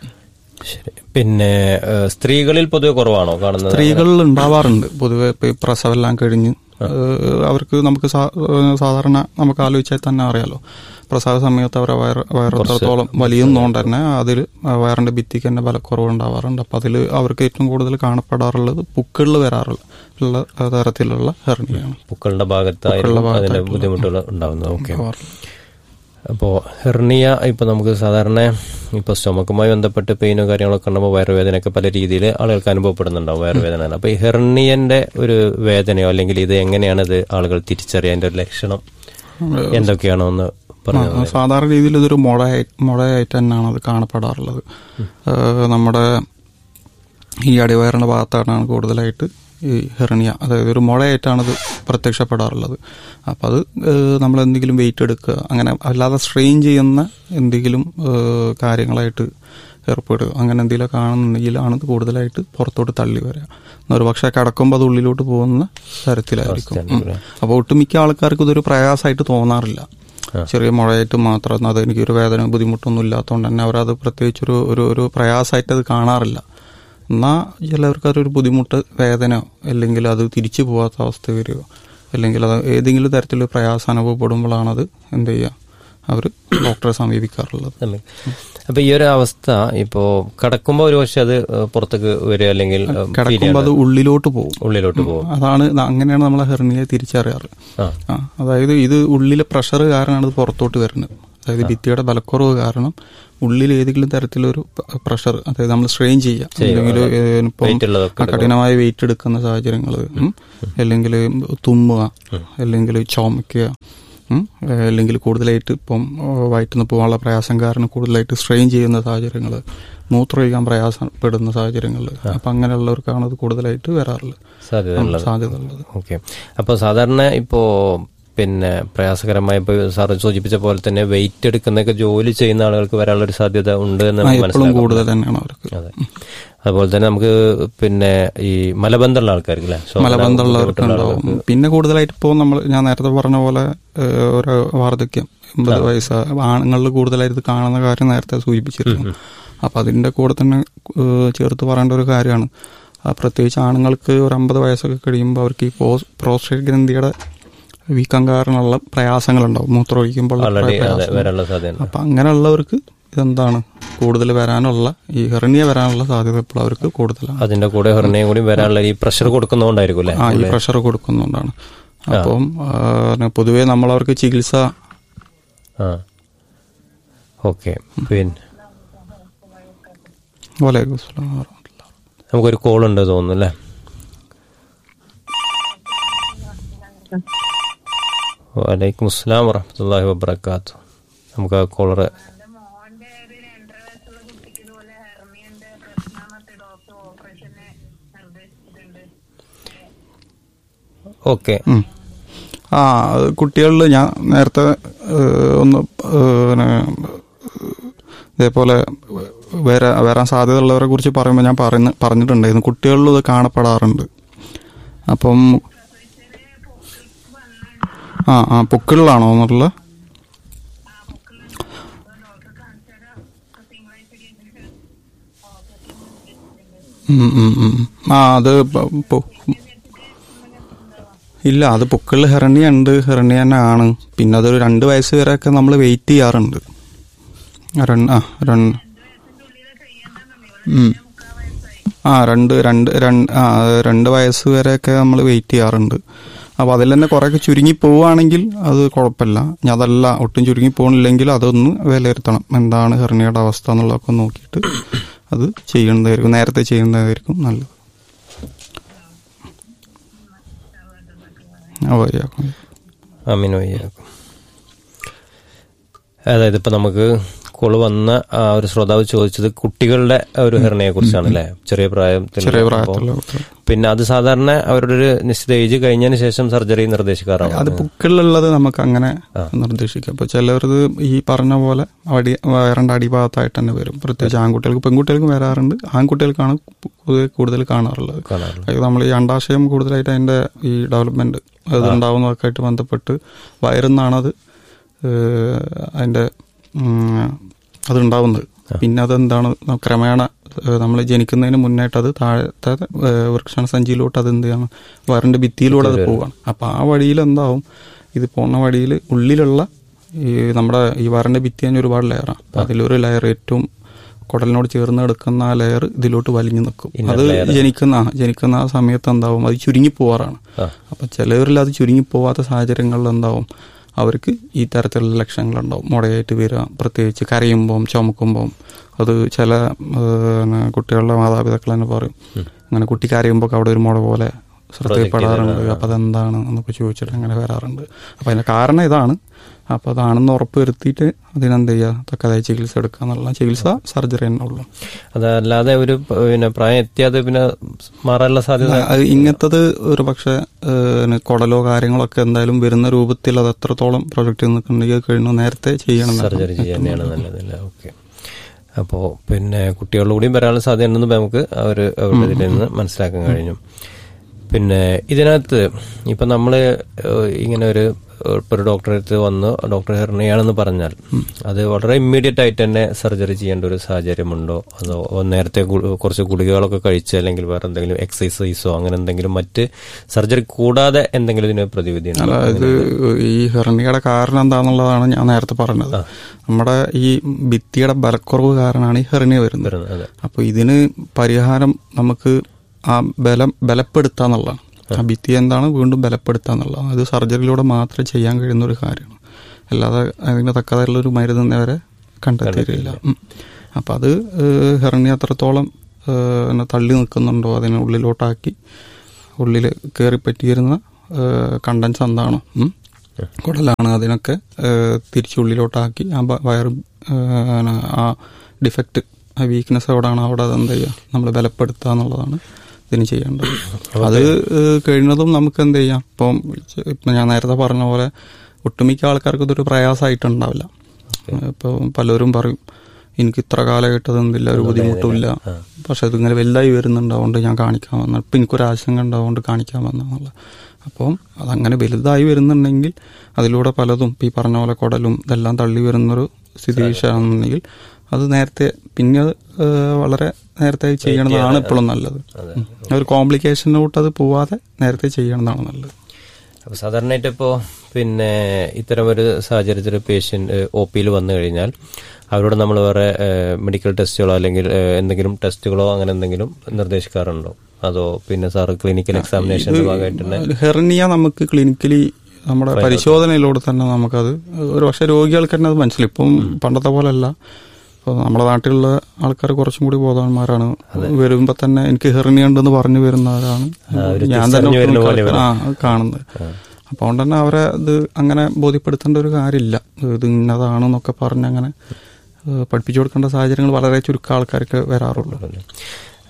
ശരി പിന്നെ ഏഹ്, സ്ത്രീകളിൽ പൊതുവെ കുറവാണോ കാണുന്നത് സ്ത്രീകളിൽ ഉണ്ടാവാറുണ്ട് പൊതുവെ ഇപ്പൊ ഈ പ്രസവമെല്ലാം കഴിഞ്ഞ് ഏഹ്, അവർക്ക് നമുക്ക് സാ- ഏഹ്, സാധാരണ നമുക്ക് ആലോചിച്ചാൽ തന്നെ അറിയാലോ പ്രസവ സമയത്ത് അവരെ വയർ വയറത്രത്തോളം വലിയുന്നതുകൊണ്ട് തന്നെ അതിൽ വയറിന്റെ ഭിത്തിക്ക് തന്നെ ബലക്കുറവ് ഉണ്ടാവാറുണ്ട് അപ്പൊ അതിൽ അവർക്ക് ഏറ്റവും കൂടുതൽ കാണപ്പെടാറുള്ളത് പുക്കളിൽ വരാറുള്ള ഉള്ള തരത്തിലുള്ള ഹെർണിയാണ് പൂക്കളുടെ ഭാഗത്തായിരുന്നു പൂക്കളുടെ അതിന്റെ ഭാഗത്തായിട്ടുള്ള- ബുദ്ധിമുട്ടുകൾ ഉണ്ടാവുന്നത് ഓക്കെ അപ്പോൾ ഹെർണിയ ഇപ്പോൾ നമുക്ക് സാധാരണ ഇപ്പോൾ സ്റ്റൊമക്കുമായി ബന്ധപ്പെട്ട് പെയിനോ കാര്യങ്ങളൊക്കെ ഉണ്ടാകുമ്പോൾ വയറുവേദനയൊക്കെ പല രീതിയിൽ ആളുകൾക്ക് അനുഭവപ്പെടുന്നുണ്ടാവും വയറുവേദന അപ്പോൾ ഈ ഹെർണിയന്റെ ഒരു വേദനയോ അല്ലെങ്കിൽ ഇത് എങ്ങനെയാണ് ഇത് ആളുകൾ തിരിച്ചറിയാൻ അതിന്റെ ഒരു ലക്ഷണം എന്തൊക്കെയാണോ എന്ന് പറഞ്ഞു ആ, സാധാരണ രീതിയിൽ ഇതൊരു മുഴയായി മുഴയായിട്ട് തന്നെയാണ് അത് കാണപ്പെടാറുള്ളത് ഏഹ് നമ്മുടെ ഈ അടിവയറിന്റെ ഭാഗത്താണ് കൂടുതലായിട്ട് ഈ ഹെർണിയ അതായത് ഒരു മുഴയായിട്ടാണ് ഇത് പ്രത്യക്ഷപ്പെടാറുള്ളത് അപ്പം അത് ഏഹ് നമ്മൾ എന്തെങ്കിലും വെയിറ്റ് എടുക്കുക അങ്ങനെ അല്ലാതെ സ്ട്രെയിൻ ചെയ്യുന്ന എന്തെങ്കിലും ഏഹ് കാര്യങ്ങളായിട്ട് ഏർപ്പെടുക അങ്ങനെ എന്തെങ്കിലും കാണുന്നുണ്ടെങ്കിലാണ് ഇത് കൂടുതലായിട്ട് പുറത്തോട്ട് തള്ളി വരിക ഒരു പക്ഷേ കിടക്കുമ്പോൾ അത് ഉള്ളിലോട്ട് പോകുന്ന തരത്തിലായിരിക്കും ഉം. അപ്പോൾ ഒട്ടുമിക്ക ആൾക്കാർക്ക് ഇതൊരു പ്രയാസമായിട്ട് തോന്നാറില്ല ചെറിയ മുഴയായിട്ട് മാത്രം അത് എനിക്കൊരു വേദന ബുദ്ധിമുട്ടൊന്നും ഇല്ലാത്തതുകൊണ്ട് തന്നെ അവരത് പ്രത്യേകിച്ചൊരു ഒരു ഒരു പ്രയാസമായിട്ട് അത് കാണാറില്ല എന്നാൽ ചിലവർക്ക് അതൊരു ബുദ്ധിമുട്ട് വേദനയോ അല്ലെങ്കിൽ അത് തിരിച്ചു പോകാത്ത അവസ്ഥ വരികയോ അല്ലെങ്കിൽ അത് ഏതെങ്കിലും തരത്തിലുള്ള പ്രയാസം അനുഭവപ്പെടുമ്പോഴാണത് എന്ത് ചെയ്യുക അവർ ഡോക്ടറെ സമീപിക്കാറുള്ളത് അല്ലേ അപ്പൊ ഈ ഒരു അവസ്ഥ ഇപ്പോ കിടക്കുമ്പോൾ ഒരു പക്ഷെ അത് ഏഹ്, പുറത്തേക്ക് വരിക അല്ലെങ്കിൽ ഏഹ്, feel കിടക്കുമ്പോൾ അത് ചെയ്യാൻ- ഉള്ളിലോട്ട് പോകും ഉള്ളിലോട്ട് പോകും അതാണ് ന- അങ്ങനെയാണ് നമ്മളെ ഹെർണിയെ തിരിച്ചറിയാറ് ആ ആ അതായത് ഇത് ഉള്ളിലെ പ്രഷർ കാരണമാണ് ഇത് പുറത്തോട്ട് വരുന്നത് അതായത് ഭിത്തിയുടെ ബലക്കുറവ് കാരണം ഉള്ളിൽ ഏതെങ്കിലും തരത്തിലൊരു പ്രഷർ അതായത് നമ്മൾ സ്ട്രെയിൻ ചെയ്യുക എന്തെങ്കിലും ഏഹ്, ഇപ്പം Weight ഉള്ളതൊക്കെ ആ കഠിനമായ വെയിറ്റ് എടുക്കുന്ന സാഹചര്യങ്ങൾ അല്ലെങ്കിൽ തുമ്മുക അല്ലെങ്കിൽ ചുമക്കുക ഉം, ഏഹ്, അല്ലെങ്കിൽ കൂടുതലായിട്ട് ഇപ്പം ഏഹ്, വയറ്റിന്ന് പോകാനുള്ള പ്രയാസം കാരണം കൂടുതലായിട്ട് സ്ട്രെയിൻ ചെയ്യുന്ന സാഹചര്യങ്ങൾ മൂത്രമൊഴിക്കാൻ പ്രയാസപ്പെടുന്ന സാഹചര്യങ്ങൾ അപ്പം അങ്ങനെയുള്ളവർക്കാണ് ഇത് കൂടുതലായിട്ട് വരാറുള്ളത് സാധ്യത ഉള്ളത് സാധ്യത ഉള്ളത് ഓക്കെ അപ്പോൾ സാധാരണ ഇപ്പോ പിന്നെ പ്രയാസകരമായ ഇപ്പൊ സാറ് സൂചിപ്പിച്ച പോലെ തന്നെ വെയിറ്റ് എടുക്കുന്നൊക്കെ ജോലി ചെയ്യുന്ന ആളുകൾക്ക് വരാനുള്ള ഒരു സാധ്യത ഉണ്ട് എന്ന് ആ, നമുക്ക് എപ്പോഴും മനസ്സിലാക്കാം കൂടുതൽ തന്നെയാണ് അവർക്ക് അതെ അതുപോലെ തന്നെ നമുക്ക് പിന്നെ ഈ മലബന്ധമുള്ള ആൾക്കാർക്ക് അല്ലേ ശ്വാസന മലബന്ധമുള്ളവർക്ക് ബുദ്ധിമുട്ടുള്ള ഉണ്ടാവും പിന്നെ കൂടുതലായിട്ട് ഇപ്പോൾ നമ്മൾ ഞാൻ നേരത്തെ പറഞ്ഞ പോലെ ഏഹ്, ഒരു വാർദ്ധക്യം എൺപത് വയസ്സ് ആണുങ്ങളിൽ കൂടുതലായിട്ട് ഇത് കാണുന്ന കാര്യം നേരത്തെ സൂചിപ്പിച്ചിരുന്നു അപ്പൊ അതിന്റെ കൂടെ തന്നെ ഏഹ്, ചേർത്ത് പറയേണ്ട ഒരു കാര്യമാണ് ആ, പ്രത്യേകിച്ച് ആണുങ്ങൾക്ക് ഒരു അമ്പത് വയസ്സൊക്കെ കഴിയുമ്പോൾ അവർക്ക് ഈ പ്രോസ്റ്റേറ്റ് ഗ്രന്ഥിയുടെ വീക്കം കാരണമുള്ള പ്രയാസങ്ങളുണ്ടാവും മൂത്രമൊഴിക്കുമ്പോൾ ഉള്ള ഓൾറെഡി അതെ പ്രയാസങ്ങൾ. വരാനുള്ള സാധ്യത അപ്പൊ അങ്ങനെയുള്ളവർക്ക് ഇതെന്താണ് കൂടുതൽ വരാനുള്ള ഈ ഹെർണിയ വരാനുള്ള സാധ്യത ഇപ്പോൾ അവർക്ക് കൂടുതലാണ് അതിന്റെ കൂടെ ഹെർണിയും കൂടി വരാനുള്ള ഈ പ്രഷർ കൊടുക്കുന്നതുകൊണ്ടായിരിക്കും അല്ലേ ആ ഈ പ്രഷർ കൊടുക്കുന്നതുകൊണ്ടാണ് അപ്പം ആ, പൊതുവെ നമ്മൾ അവർക്ക് ചികിത്സ ആ ഓക്കെ പിന്നെ വലൈക്കും അസ്സലാം വറഹ്മത്തുള്ളാഹി. നമുക്കൊരു കോൾ ഉണ്ട് തോന്നുന്നു അല്ലേ വലൈക്കും അസ്സലാം വറഹമത്തല്ലാഹി വബർക്കാത്തു നമുക്ക് ആ കോളറ് ഓക്കെ ഉം. ആ അത് കുട്ടികളിൽ ഞാൻ നേരത്തെ ഏഹ്, ഒന്ന് ഏഹ്, പിന്നെ, ഇതേപോലെ വരാ വരാൻ സാധ്യതയുള്ളവരെ കുറിച്ച് പറയുമ്പോൾ ഞാൻ പറയുന്ന പറഞ്ഞിട്ടുണ്ടായിരുന്നു കുട്ടികളിലും ഇത് കാണപ്പെടാറുണ്ട് അപ്പം ആ ആ പൊക്കിളിലാണോ എന്നുള്ള ഉം, ഉം, ഉം. ആ അത് പ- പൊ- ഇല്ല അത് പൊക്കിളിൽ ഹെറണിയ ഉണ്ട് ഹെറണിയ തന്നെ ആണ് പിന്നെ അതൊരു രണ്ട് വയസ്സ് വരെയൊക്കെ നമ്മൾ വെയിറ്റ് ചെയ്യാറുണ്ട് രണ്ട് ആ രണ്ട് ഉം. ആ രണ്ട് രണ്ട് രണ്ട് ആ രണ്ട് വയസ്സ് വരെയൊക്കെ നമ്മൾ വെയിറ്റ് ചെയ്യാറുണ്ട് അപ്പോൾ അതിൽ തന്നെ കുറേയൊക്കെ ചുരുങ്ങി പോവുകയാണെങ്കിൽ അത് കുഴപ്പമില്ല ഞാൻ അതല്ല ഒട്ടും ചുരുങ്ങി പോകുന്നില്ലെങ്കിൽ അതൊന്ന് വിലയിരുത്തണം എന്താണ് ഹെർണിയുടെ അവസ്ഥ എന്നുള്ളതൊക്കെ നോക്കിയിട്ട് അത് ചെയ്യുന്നതായിരിക്കും നേരത്തെ ചെയ്യുന്നതായിരിക്കും നല്ലത് ആ വയ്യാക്കും അമീൻ വയ്യാക്കും അതായത് ഇപ്പൊ നമുക്ക് കോള് വന്ന ആ ഒരു ശ്രോതാവ് ചോദിച്ചത് കുട്ടികളുടെ ഒരു ഹെർണയെ കുറിച്ചാണ് അല്ലെ ചെറിയ പ്രായത്തിൽ ചെറിയ അപ്പോ പ്രായത്തിലുള്ള കുട്ടികൾ. പിന്നെ അത് സാധാരണ അവരുടെ ഒരു നിശ്ചിത ഏജ് കഴിഞ്ഞതിന് ശേഷം സർജറി നിർദ്ദേശിക്കാറാണ് അത് ബുക്കിലുള്ളത് നമുക്ക് അങ്ങനെ നിർദ്ദേശിക്കാം അപ്പൊ ചിലവരത് ഈ പറഞ്ഞ പോലെ അടി വയറിന്റെ അടിഭാഗത്തായിട്ട് തന്നെ വരും പ്രത്യേകിച്ച് ആൺകുട്ടികൾക്ക് പെൺകുട്ടികൾക്കും വരാറുണ്ട് ആൺകുട്ടികൾക്കാണ് പൊതുവെ കൂടുതൽ കാണാറുള്ളത് കാണാറുള്ളത് അതായത് നമ്മൾ ഈ അണ്ടാശയം കൂടുതലായിട്ട് അതിന്റെ ഈ ഡെവലപ്മെന്റ് അത് ഉണ്ടാവുന്നതൊക്കെ ആയിട്ട് ബന്ധപ്പെട്ട് വയറുന്നാണത് ഏഹ്, അതിന്റെ ഉം, അതുണ്ടാവുന്നത് പിന്നെ അതെന്താണ് ക്രമേണ നമ്മൾ ജനിക്കുന്നതിന് മുന്നായിട്ട് അത് താഴത്തെ ഏഹ്, വൃക്ഷണ സഞ്ചിയിലോട്ട് അത് എന്ത് ചെയ്യണം വയറിന്റെ ഭിത്തിയിലൂടെ അത് പോവാണ് അപ്പൊ ആ വഴിയിൽ എന്താവും ഇത് പോണ വഴിയിൽ ഉള്ളിലുള്ള ഈ നമ്മുടെ ഈ വയറിന്റെ ഭിത്തി തന്നെ ഒരുപാട് ലെയറാണ് അതിലൊരു ലെയർ ഏറ്റവും കുടലിനോട് ചേർന്ന് എടുക്കുന്ന ആ ലെയർ ഇതിലോട്ട് വലിഞ്ഞു നിൽക്കും അത് ജനിക്കുന്ന ആ, ജനിക്കുന്ന ആ സമയത്ത് എന്താവും അത് ചുരുങ്ങി പോവാറാണ് അപ്പൊ ചിലവരിൽ അത് ചുരുങ്ങി പോവാത്ത സാഹചര്യങ്ങളിൽ എന്താവും അവർക്ക് ഈ തരത്തിലുള്ള ലക്ഷണങ്ങളുണ്ടാവും മുടയായിട്ട് വരിക പ്രത്യേകിച്ച് കരയുമ്പം ചുമക്കുമ്പം അത് ചില ഏഹ്, കുട്ടികളുടെ മാതാപിതാക്കൾ തന്നെ പറയും അങ്ങനെ കുട്ടി കരയുമ്പോൾ അവിടെ ഒരു മുട പോലെ ശ്രദ്ധയിൽപ്പെടാറുണ്ട് അപ്പൊ അതെന്താണ് എന്നൊക്കെ ചോദിച്ചിട്ട് അങ്ങനെ വരാറുണ്ട് അപ്പൊ അതിന്റെ കാരണം ഇതാണ് അപ്പൊ അതാണെന്ന് ഉറപ്പ് വരുത്തിയിട്ട് അതിനെന്ത് ചെയ്യുക തക്കതായ ചികിത്സ എടുക്കുക എന്നുള്ള ചികിത്സ സർജറി തന്നെ ഉള്ളൂ അതല്ലാതെ ഒരു പ- പിന്നെ പ്രായം എത്തിയാതെ പിന്നെ മാറാനുള്ള സാധ്യത അത് ഇങ്ങനത്തത് ഒരു പക്ഷെ കുടലോ കാര്യങ്ങളൊക്കെ എന്തായാലും വരുന്ന രൂപത്തിൽ അത് എത്രത്തോളം പ്രൊജക്ട് നിൽക്കുന്നുണ്ടെങ്കിൽ കഴിഞ്ഞു നേരത്തെ ചെയ്യണം എന്നാണ് സർജറി ചെയ്യാൻ തന്നെയാണ് നല്ലത് അല്ലേ ഓക്കെ അപ്പോ പിന്നെ കുട്ടികളിലൂടെയും വരാനുള്ള സാധ്യത ഉണ്ടെന്ന് ഇപ്പൊ നമുക്ക് അവർ അവരുടെ ഇതിൽ നിന്ന് മനസ്സിലാക്കാൻ കഴിഞ്ഞു പിന്നെ ഇതിനകത്ത് ഇപ്പൊ നമ്മള് ഏഹ്, ഇങ്ങനെ ഒരു ഏഹ്, ഇപ്പൊ ഒരു ഡോക്ടറെ അടുത്ത് വന്ന് ഡോക്ടർ ഹെർണിയാണെന്ന് പറഞ്ഞാൽ അത് വളരെ ഇമ്മീഡിയറ്റ് ആയിട്ട് തന്നെ സർജറി ചെയ്യേണ്ട ഒരു സാഹചര്യമുണ്ടോ അതോ നേരത്തെ ഗു- കുറച്ച് ഗുളികകളൊക്കെ കഴിച്ച് അല്ലെങ്കിൽ വേറെ എന്തെങ്കിലും എക്സസൈസോ അങ്ങനെ എന്തെങ്കിലും മറ്റ് സർജറി കൂടാതെ എന്തെങ്കിലും ഇതിന് പ്രതിവിധി ഉണ്ടോ അതായത് ഈ ഹെർണിയുടെ കാരണം എന്താണെന്നുള്ളതാണ് ഞാൻ നേരത്തെ പറഞ്ഞത് നമ്മുടെ ഈ ഭിത്തിയുടെ ബലക്കുറവ് കാരണമാണ് ഈ ഹെർണിയ വരുന്നത് വരുന്നത് അതെ അപ്പൊ ഇതിന് പരിഹാരം നമുക്ക് ആ ബലം ബലപ്പെടുത്തുക എന്നുള്ളതാണ് ആ ഭിത്തി എന്താണ് വീണ്ടും ബലപ്പെടുത്തുക എന്നുള്ളതാണ് അത് സർജറിയിലൂടെ മാത്രമേ ചെയ്യാൻ കഴിയുന്ന ഒരു കാര്യമാണ് അല്ലാതെ അതിന് തക്കതായിട്ടുള്ള ഒരു മരുന്ന് ഇന്നേ വരെ കണ്ടെത്തിയിട്ടില്ല ഉം. അപ്പൊ അത് ഏഹ്, ഹെർണിയ എത്രത്തോളം ഏഹ്, പിന്നെ തള്ളി നിൽക്കുന്നുണ്ടോ അതിനെ ഉള്ളിലോട്ടാക്കി ഉള്ളിൽ കയറി പറ്റിയിരുന്ന കണ്ടൻസ് എന്താണോ ഉം, കുടലാണ് അതിനൊക്കെ ഏഹ്, തിരിച്ചുള്ളിലോട്ടാക്കി ആ ബ- വയറ് ഏഹ്, ആ ഡിഫക്റ്റ് ആ വീക്ക്നെസ് എവിടെയാണ് അവിടെ അത് എന്ത് ചെയ്യുക നമ്മൾ ബലപ്പെടുത്തുക എന്നുള്ളതാണ് ഇതിന് ചെയ്യേണ്ടത് അത് ഏഹ്, കഴിയുന്നതും നമുക്ക് എന്ത് ചെയ്യാം ഇപ്പം ഇപ്പം ഞാൻ നേരത്തെ പറഞ്ഞ പോലെ ഒട്ടുമിക്ക ആൾക്കാർക്ക് ഇതൊരു പ്രയാസമായിട്ടുണ്ടാവില്ല ഇപ്പോൾ പലരും പറയും എനിക്ക് ഇത്ര കാലമായിട്ട് അതെന്തില്ല ഒരു ബുദ്ധിമുട്ടുമില്ല പക്ഷെ ഇതിങ്ങനെ വലുതായി വരുന്നുണ്ട് അതുകൊണ്ട് ഞാൻ കാണിക്കാൻ വന്ന ഇപ്പം എനിക്കൊരു ആശങ്ക ഉണ്ടാവുകൊണ്ട് കാണിക്കാൻ വന്നുള്ള അപ്പം അതങ്ങനെ വലുതായി വരുന്നുണ്ടെങ്കിൽ അതിലൂടെ പലതും ഇപ്പം ഈ പറഞ്ഞ പോലെ കുടലും ഇതെല്ലാം തള്ളി വരുന്നൊരു സ്ഥിതിവിശാണെന്നുണ്ടെങ്കിൽ അത് നേരത്തെ പിന്നെ അത് ഏഹ്, വളരെ നേരത്തെ ചെയ്യണതാണ് ഇപ്പോഴും നല്ലത് ഉം. ഒരു കോംപ്ലിക്കേഷനിലോട്ട് അത് പോവാതെ നേരത്തെ ചെയ്യണതാണ് നല്ലത് അപ്പൊ സാധാരണയായിട്ട് ഇപ്പോ പിന്നെ ഇത്തരം ഒരു സാഹചര്യത്തിൽ പേഷ്യന്റ് ഒ പിയിൽ വന്നു കഴിഞ്ഞാൽ അവരോട് നമ്മൾ വേറെ മെഡിക്കൽ ടെസ്റ്റുകളോ അല്ലെങ്കിൽ ഏഹ്, എന്തെങ്കിലും ടെസ്റ്റുകളോ അങ്ങനെ എന്തെങ്കിലും നിർദ്ദേശിക്കാറുണ്ടോ അതോ പിന്നെ സാറ് ക്ലിനിക്കൽ എക്സാമിനേഷന്റെ ഭാഗമായിട്ട് തന്നെ ഹെർണിയ നമുക്ക് ക്ലിനിക്കലി നമ്മുടെ പരിശോധനയിലൂടെ തന്നെ നമുക്കത് ഒരു പക്ഷേ രോഗികൾക്ക് തന്നെ അത് മനസ്സിലായി ഇപ്പം പണ്ടത്തെ പോലല്ല ഇപ്പോൾ നമ്മുടെ നാട്ടിലുള്ള ആൾക്കാർ കുറച്ചും കൂടി ബോധവാന്മാരാണ് വരുമ്പോൾ തന്നെ എനിക്ക് ഹെർണിയ ഉണ്ടെന്ന് പറഞ്ഞു വരുന്നവരാണ് ഞാൻ തന്നെ തിരിച്ചറിഞ്ഞ് വരുന്ന പോലെ ഒട്ടുമിക്ക ആൾക്കാർ- ആ കാണുന്നത് അപ്പോൾ അതുകൊണ്ട് തന്നെ അവരെ ഇത് അങ്ങനെ ബോധ്യപ്പെടുത്തേണ്ട ഒരു കാര്യമില്ല ഇത് ഇന്നതാണെന്നൊക്കെ പറഞ്ഞ് അങ്ങനെ ഏഹ്, പഠിപ്പിച്ചു കൊടുക്കേണ്ട സാഹചര്യങ്ങൾ വളരെ ചുരുക്കം ആൾക്കാർക്ക് വരാറുള്ളൂ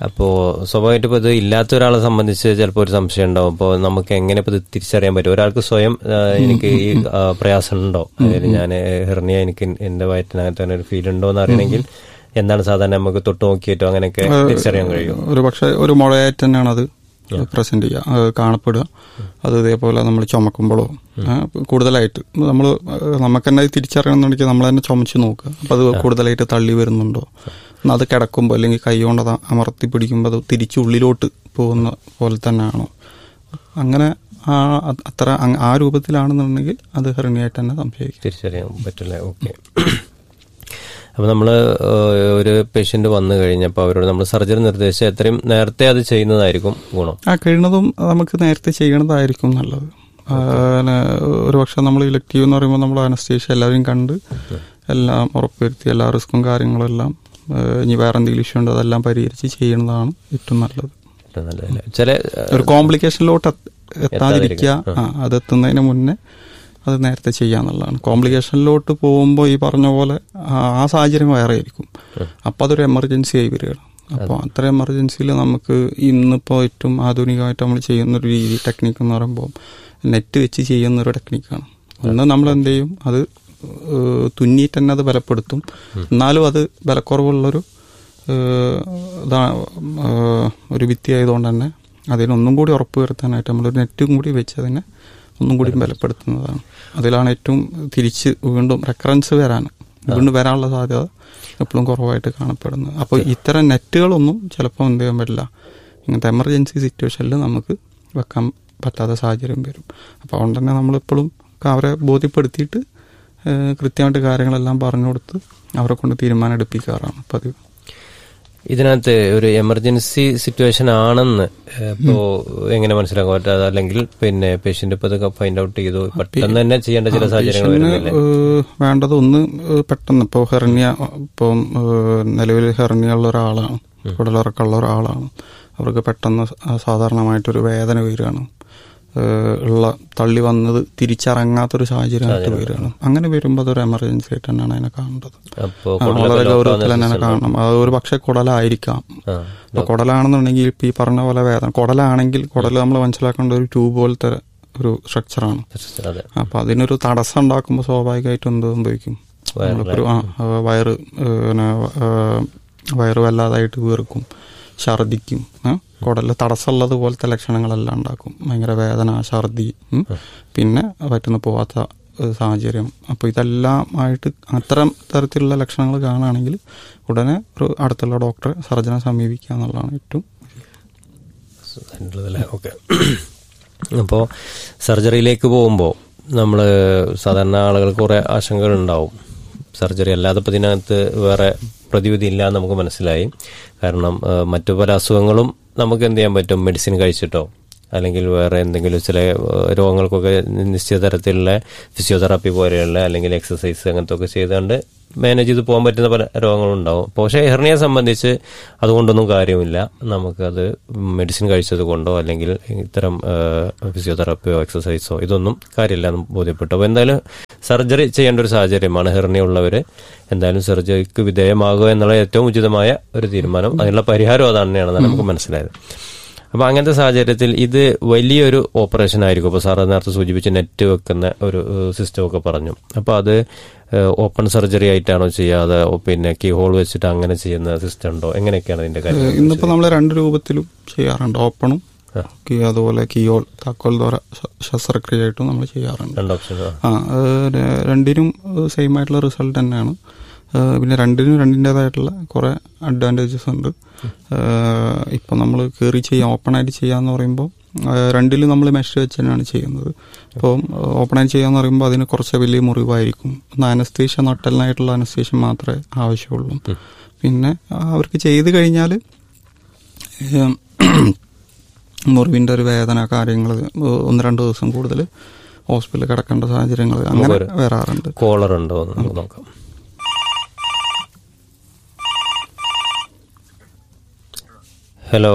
അപ്പോൾ സ്വാഭാവികമായിട്ടും ഇപ്പോൾ ഇത് ഇല്ലാത്ത ഒരാളെ സംബന്ധിച്ച് ചിലപ്പോൾ ഒരു സംശയം ഉണ്ടാവും അപ്പോൾ നമുക്ക് എങ്ങനെ ഇപ്പോൾ ഇത് തിരിച്ചറിയാൻ പറ്റും ഒരാൾക്ക് സ്വയം ആ, എനിക്ക് ഈ ആ, പ്രയാസം ഉണ്ടോ അതായത് ഞാൻ ഹെർണിയ എനിക്ക് എൻ്റെ വയറ്റിനകത്ത് തന്നെ ഒരു ഫീൽ ഉണ്ടോ എന്ന് അറിയണമെങ്കിൽ എന്താണ് സാധാരണ നമുക്ക് തൊട്ട് നോക്കിയിട്ടോ അങ്ങനെയൊക്കെ തിരിച്ചറിയാൻ കഴിയും ഒരു പക്ഷേ ഒരു മുഴയായിട്ട് തന്നെയാണ് അത് പ്രസന്റ് ചെയ്യുക അത് കാണപ്പെടുക അത് ഇതേപോലെ നമ്മൾ ചുമക്കുമ്പോഴോ ആ, കൂടുതലായിട്ട് നമ്മൾ നമുക്ക് തന്നെ അത് തിരിച്ചറിയണമെന്നുണ്ടെങ്കിൽ നമ്മൾ തന്നെ ചുമച്ച് നോക്കുക അപ്പം അത് കൂടുതലായിട്ട് തള്ളി വരുന്നുണ്ടോ എന്നാ അത് കിടക്കുമ്പോൾ അല്ലെങ്കിൽ കൈ കൊണ്ട് അത് അമർത്തി പിടിക്കുമ്പോൾ അത് തിരിച്ച് ഉള്ളിലോട്ട് പോകുന്ന പോലെ തന്നെയാണോ അങ്ങനെ ആ അത് അത്ര അങ് ആ രൂപത്തിലാണെന്നുണ്ടെങ്കിൽ അത് ഹെർണിയായിട്ട് തന്നെ സംശയിക്കും തിരിച്ചറിയാൻ പറ്റില്ല ഓക്കെ അപ്പോൾ നമ്മൾ ഒരു പേഷ്യന്റ് വന്നു കഴിഞ്ഞപ്പോൾ അവരോട് നമ്മൾ സർജറി നിർദ്ദേശിച്ച എത്രയും നേരത്തെ അത് ചെയ്യുന്നതായിരിക്കും ഗുണം ആ കഴിയുന്നതും നമുക്ക് നേരത്തെ ചെയ്യണതായിരിക്കും നല്ലത് ആ, ന- ഒരു പക്ഷെ നമ്മൾ ഇലക്റ്റീവ് എന്ന് പറയുമ്പോൾ നമ്മൾ അനസ്തേഷ്യ എല്ലാവരും കണ്ട് എല്ലാം ഉറപ്പുവരുത്തി എല്ലാ റിസ്ക്കും കാര്യങ്ങളും എല്ലാം ആ, ഇനി വേറെ എന്തെങ്കിലും ഇഷ്യൂ ഉണ്ടോ അതെല്ലാം പരിഹരിച്ച് ചെയ്യുന്നതാണ് ഏറ്റവും നല്ലത് ഏറ്റവും നല്ലതല്ലേ ചില ആ, ഒരു കോംപ്ലിക്കേഷനിലോട്ട് എത്താതിരിക്കുക ആ അത് എത്തുന്നതിന് മുന്നേ അത് നേരത്തെ ചെയ്യാന്നുള്ളതാണ് കോംപ്ലിക്കേഷനിലോട്ട് പോകുമ്പോൾ ഈ പറഞ്ഞ പോലെ ആ ആ സാഹചര്യം വേറെ ആയിരിക്കും അപ്പോൾ അതൊരു എമർജൻസി ആയി വരികയാണ് അപ്പോൾ അത്ര എമർജൻസിയിൽ നമുക്ക് ഇന്നിപ്പോൾ ഏറ്റവും ആധുനികമായിട്ട് നമ്മൾ ചെയ്യുന്ന ഒരു രീതി ടെക്നിക്ക് എന്ന് പറയുമ്പോൾ നെറ്റ് വെച്ച് ചെയ്യുന്ന ഒരു ടെക്നിക്കാണ് ഒന്ന് നമ്മൾ എന്ത് ചെയ്യും അത് ഏഹ്, തുന്നിയിട്ട് തന്നെ അത് ബലപ്പെടുത്തും എന്നാലും അത് ബലക്കുറവുള്ളൊരു ഏഹ്, ഇതാ ഏഹ്, ഒരു ഭിത്തി ആയതുകൊണ്ട് തന്നെ അതിനൊന്നും കൂടി ഉറപ്പ് വരുത്താനായിട്ട് നമ്മളൊരു നെറ്റും കൂടി വെച്ച് അതിനെ ഒന്നും കൂടി ബലപ്പെടുത്തുന്നതാണ് അതിലാണ് ഏറ്റവും തിരിച്ച് വീണ്ടും റെക്കറൻസ് വരാൻ വീണ്ടും വരാനുള്ള സാധ്യത എപ്പോഴും കുറവായിട്ട് കാണപ്പെടുന്നത് അപ്പോൾ ഇത്തരം നെറ്റുകളൊന്നും ചിലപ്പോൾ എന്ത് ചെയ്യാൻ പറ്റില്ല ഇങ്ങനത്തെ എമർജൻസി സിറ്റുവേഷനിൽ നമുക്ക് വെക്കാൻ പറ്റാത്ത സാഹചര്യം വരും അപ്പോൾ അതുകൊണ്ട് തന്നെ നമ്മളിപ്പോഴും അവരെ ബോധ്യപ്പെടുത്തിയിട്ട് ഏഹ്, കൃത്യമായിട്ട് കാര്യങ്ങളെല്ലാം പറഞ്ഞു കൊടുത്ത് അവരെ കൊണ്ട് തീരുമാനം എടുപ്പിക്കാറാണ് പതിവ് ഇതിനകത്ത് ഒരു എമർജൻസി സിറ്റുവേഷൻ ആണെന്ന് ഇപ്പോ എങ്ങനെ മനസ്സിലാക്കാൻ പറ്റാതെ അല്ലെങ്കിൽ പിന്നെ പേഷ്യന്റ് ഇപ്പൊ ഇതൊക്കെ ഫൈൻഡ് ഔട്ട് ചെയ്തു പെട്ടെന്ന് തന്നെ ചെയ്യേണ്ട ചില സാഹചര്യങ്ങൾ പേഷ്യന്റിന്, വരുന്നില്ലേ ഏഹ്, വേണ്ടത് ഒന്ന് ഏഹ്, പെട്ടെന്ന് ഇപ്പോൾ ഹെർണിയ ഇപ്പം ഏഹ്, നിലവിൽ ഹെർണിയ ഉള്ള ഒരാളാണ് കുടലിറക്കമുള്ള ഒരാളാണ് അവർക്ക് പെട്ടെന്ന് സ- സാധാരണമായിട്ടൊരു വേദന വരികയാണ് ഏഹ്, ഉള്ള തള്ളി വന്നത് തിരിച്ചറങ്ങാത്തൊരു സാഹചര്യമായിട്ട് വരികയാണ് അങ്ങനെ വരുമ്പോൾ അതൊരു എമർജൻസി ആയിട്ട് തന്നെയാണ് അതിനെ കാണേണ്ടത് അപ്പോ ആ, വളരെ ഗൗരവത്തിൽ തന്നെയാണ് കാണണം അത് ഒരു പക്ഷേ കുടലായിരിക്കാം ആ, ഇപ്പൊ കുടലാണെന്നുണ്ടെങ്കിൽ ഇപ്പൊ ഈ പറഞ്ഞ പോലെ വേദന കുടലാണെങ്കിൽ കുടൽ നമ്മൾ മനസ്സിലാക്കേണ്ട ഒരു ട്യൂബ് പോലത്തെ ഒരു സ്ട്രക്ചറാണ് അതെ അപ്പൊ അതിനൊരു തടസ്സം ഉണ്ടാക്കുമ്പോൾ സ്വാഭാവികമായിട്ടും എന്ത് സംഭവിക്കും നമ്മളിപ്പൊരു ആ ആ, വയറ് ഏ, പിന്നെ ആ, വയറ് വല്ലാതായിട്ട് വീർക്കും ഛർദിക്കും ആ, കുടലിൽ തടസ്സമുള്ളത് പോലത്തെ ലക്ഷണങ്ങളെല്ലാം ഉണ്ടാക്കും ഭയങ്കര വേദന ഛർദി ഉം. പിന്നെ പറ്റുന്ന പോവാത്ത ഏ, സാഹചര്യം അപ്പോൾ ഇതെല്ലാം ആയിട്ട് അത്തരം തരത്തിലുള്ള ലക്ഷണങ്ങൾ കാണുകയാണെങ്കിൽ ഉടനെ ഒരു അടുത്തുള്ള ഡോക്ടറെ സർജനെ സമീപിക്കുക എന്നുള്ളതാണ് ഏറ്റവും ഉള്ളതല്ലേ ഓക്കെ അപ്പോൾ സർജറിയിലേക്ക് പോകുമ്പോൾ നമ്മൾ സാധാരണ ആളുകൾക്ക് കുറേ ആശങ്കകൾ ഉണ്ടാവും സർജറി അല്ലാതെ ഇപ്പം ഇതിനകത്ത് വേറെ പ്രതിവിധി ഇല്ല എന്ന് നമുക്ക് മനസ്സിലായി കാരണം ആ, മറ്റു പല അസുഖങ്ങളും നമുക്ക് എന്ത് ചെയ്യാൻ പറ്റും മെഡിസിൻ കഴിച്ചിട്ടോ അല്ലെങ്കിൽ വേറെ എന്തെങ്കിലും ചില ആ, രോഗങ്ങൾക്കൊക്കെ നിശ്ചിത തരത്തിലുള്ള ഫിസിയോതെറാപ്പി പോലെയുള്ള അല്ലെങ്കിൽ എക്സസൈസ് അങ്ങനത്തെ ഒക്കെ ചെയ്തുകൊണ്ട് മാനേജ് ചെയ്ത് പോകാൻ പറ്റുന്ന പല രോഗങ്ങളും ഉണ്ടാവും പക്ഷേ ഹെർണിയെ സംബന്ധിച്ച് അതുകൊണ്ടൊന്നും കാര്യമില്ല നമുക്കത് മെഡിസിൻ കഴിച്ചത് കൊണ്ടോ അല്ലെങ്കിൽ ഇത്തരം ഫിസിയോതെറാപ്പിയോ എക്സസൈസോ ഇതൊന്നും കാര്യമില്ല എന്ന് ബോധ്യപ്പെട്ടു അപ്പോൾ എന്തായാലും സർജറി ചെയ്യേണ്ട ഒരു സാഹചര്യമാണ് ഹെർണിയ ഉള്ളവർ എന്തായാലും സർജറിക്ക് വിധേയമാകുക എന്നുള്ള ഏറ്റവും ഉചിതമായ ഒരു തീരുമാനം അതിനുള്ള പരിഹാരം അത് തന്നെയാണെന്നാണ് നമുക്ക് മനസ്സിലായത് അപ്പൊ അങ്ങനത്തെ സാഹചര്യത്തിൽ ഇത് വലിയൊരു ഓപ്പറേഷൻ ആയിരിക്കും ഇപ്പൊ സാറ് നേരത്തെ സൂചിപ്പിച്ച് നെറ്റ് വെക്കുന്ന ഒരു സിസ്റ്റം ഒക്കെ പറഞ്ഞു അപ്പൊ അത് ഓപ്പൺ സർജറി ആയിട്ടാണോ ചെയ്യാതെ ഓ, പിന്നെ കീ ഹോൾ വെച്ചിട്ട് അങ്ങനെ ചെയ്യുന്ന സിസ്റ്റം ഉണ്ടോ എങ്ങനെയൊക്കെയാണ് ഇതിന്റെ കാര്യം ഇന്നിപ്പോൾ നമ്മൾ രണ്ട് രൂപത്തിലും ചെയ്യാറുണ്ട് ഓപ്പണും കീ അതുപോലെ കീയോൾ താക്കോൽ ദ്വാര ശ- ശസ്ത്രക്രിയയായിട്ടും നമ്മൾ ചെയ്യാറുണ്ട് രണ്ട് ഓപ്ഷൻ ആ അത് ര- രണ്ടിനും സെയിം ആയിട്ടുള്ള റിസൾട്ട് തന്നെയാണ് ആ, പിന്നെ രണ്ടിനും രണ്ടിൻ്റെതായിട്ടുള്ള കുറേ അഡ്വാൻറ്റേജസ് ഉണ്ട് ഇപ്പം നമ്മൾ കയറി ചെയ്യാം ഓപ്പണായിട്ട് ചെയ്യാന്ന് പറയുമ്പോൾ ആ, രണ്ടിലും നമ്മൾ മെഷ് വെച്ച് തന്നെയാണ് ചെയ്യുന്നത് ഇപ്പം ഓപ്പണായിട്ട് ചെയ്യാന്ന് പറയുമ്പോൾ അതിന് കുറച്ച് വലിയ മുറിവായിരിക്കും ഒന്ന് അനസ്തേഷ്യ നട്ടലിനായിട്ടുള്ള അനസ്തേഷ്യ മാത്രമേ ആവശ്യമുള്ളൂ പിന്നെ ആ, അവർക്ക് ചെയ്ത് കഴിഞ്ഞാൽ മുറിവിൻ്റെ ഒരു വേദന കാര്യങ്ങൾ ഒന്ന് രണ്ട് ദിവസം കൂടുതൽ ഹോസ്പിറ്റലിൽ കിടക്കേണ്ട സാഹചര്യങ്ങൾ അങ്ങനെ നമുക്കൊരു വരാറുണ്ട് കോളർ ഉണ്ടോ എന്ന് നമുക്ക് നോക്കാം ഹലോ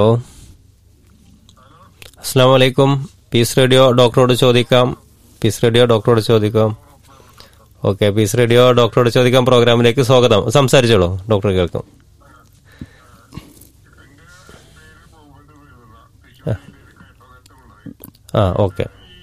അസ്സാം വലൈക്കും പീസ് റേഡിയോ ഡോക്ടറോട് ചോദിക്കാം പീസ് റേഡിയോ ഡോക്ടറോട് ചോദിക്കാം ഓക്കെ പീസ് റേഡിയോ ഡോക്ടറോട് ചോദിക്കാം പ്രോഗ്രാമിലേക്ക് സ്വാഗതം സംസാരിച്ചോളൂ ഡോക്ടർ കേൾക്കും ആ ഓക്കെ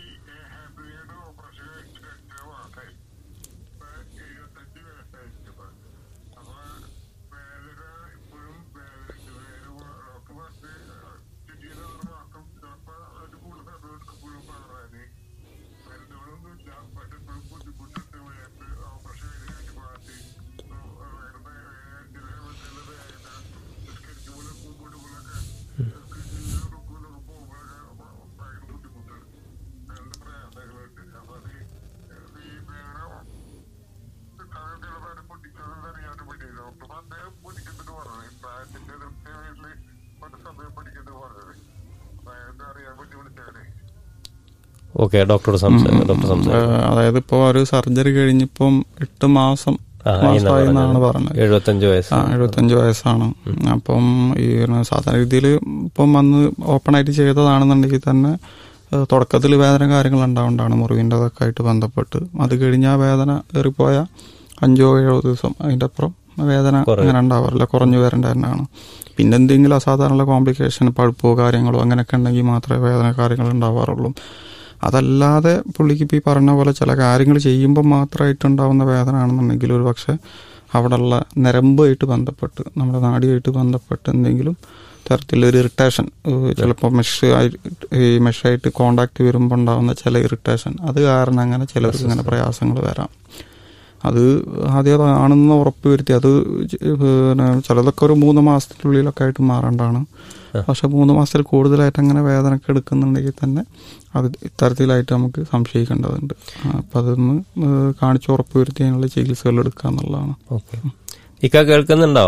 ഓക്കെ ഡോക്ടറോട് സംസാരിക്കാം ഡോക്ടർ സംസാരിക്കാം ഏഹ് അതായത് ഇപ്പോൾ ഒരു സർജറി കഴിഞ്ഞിപ്പം എട്ട് മാസം ആ, എന്നാ മാസമായി എന്നാണ് പറഞ്ഞത്. പറഞ്ഞത് എഴുപത്തഞ്ച് വയസ്സ് ആ എഴുപത്തഞ്ച് വയസ്സാണ് അപ്പം ഈ സാധാരണ രീതിയിൽ ഇപ്പം വന്ന് ഓപ്പൺ ആയിട്ട് ചെയ്തതാണെന്നുണ്ടെങ്കിൽ തന്നെ തുടക്കത്തിൽ വേദന കാര്യങ്ങൾ ഉണ്ടാവുന്നതാണ് മുറിവിൻ്റെതൊക്കെ ആയിട്ട് ബന്ധപ്പെട്ട് അത് കഴിഞ്ഞ് ആ വേദന ഏറിപ്പോയ അഞ്ചോ ഏഴോ ദിവസം അതിൻ്റെ അപ്പുറം വേദന കുറയും. അങ്ങനെ ഉണ്ടാവാറില്ല കുറഞ്ഞു വരേണ്ട തന്നെയാണ് പിന്നെ എന്തെങ്കിലും അസാധാരണ കോംപ്ലിക്കേഷൻ പഴുപ്പോ കാര്യങ്ങളോ അങ്ങനെയൊക്കെ ഉണ്ടെങ്കിൽ മാത്രമേ വേദന കാര്യങ്ങൾ ഉണ്ടാവാറുള്ളൂ അതല്ലാതെ പുള്ളിക്ക് ഇപ്പോൾ ഈ പറഞ്ഞ പോലെ ചില കാര്യങ്ങൾ ചെയ്യുമ്പോൾ മാത്രമായിട്ടുണ്ടാവുന്ന വേദന ആണെന്നുണ്ടെങ്കിൽ ഒരു പക്ഷേ അവിടെയുള്ള നരമ്പുമായിട്ട് ബന്ധപ്പെട്ട് നമ്മുടെ നാടിയായിട്ട് ബന്ധപ്പെട്ട് എന്തെങ്കിലും തരത്തിലൊരു ഇറിറ്റേഷൻ ചിലപ്പോൾ മെഷ് ഈ മെഷായിട്ട് കോണ്ടാക്ട് വരുമ്പോൾ ഉണ്ടാകുന്ന ചില ഇറിറ്റേഷൻ അത് കാരണം അങ്ങനെ ചിലർക്ക് ഇങ്ങനെ പ്രയാസങ്ങൾ വരാം അത് ആദ്യം ആണെന്ന് ഉറപ്പ് വരുത്തി അത് ചെ- പിന്നെ ചിലതൊക്കെ ഒരു മൂന്ന് മാസത്തിനുള്ളിലൊക്കെ ആയിട്ട് മാറേണ്ടതാണ് പക്ഷെ മൂന്ന് മാസത്തിൽ കൂടുതലായിട്ട് അങ്ങനെ വേദനയൊക്കെ എടുക്കുന്നുണ്ടെങ്കിൽ തന്നെ അത് ഇത്തരത്തിലായിട്ട് നമുക്ക് സംശയിക്കേണ്ടതുണ്ട് അപ്പം അതൊന്ന് ഏഹ് കാണിച്ച് ഉറപ്പ് വരുത്തി അതിനുള്ള ചികിത്സകൾ എടുക്കുക എന്നുള്ളതാണ് ഓക്കെ ഇക്ക കേൾക്കുന്നുണ്ടോ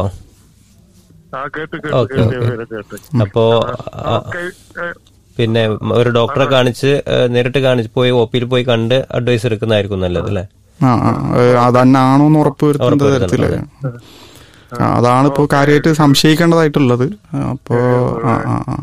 ആ കേട്ട് ഓക്കെ കേട്ട് ഓക്കെ കേട്ട് കേട്ട് അപ്പോ ആ, ഓക്കെ ഏ, പിന്നെ ഒരു ഡോക്ടറെ കാണിച്ച് ഏ, നേരിട്ട് കാണിച്ച് പോയി ഒ പിയിൽ പോയി കണ്ട് അഡ്വൈസ് എടുക്കുന്നതായിരിക്കും നല്ലത് അല്ലേ ആ ആ ഏഹ് അതന്നാണോ എന്ന് ഉറപ്പ് വരുത്തുന്ന ഉറപ്പ് തരത്തില് വരുത്തണം, ആ, അതാണ് ഇപ്പോൾ കാര്യമായിട്ട് സംശയിക്കേണ്ടതായിട്ടുള്ളത് അപ്പോൾ ആ ആ ആ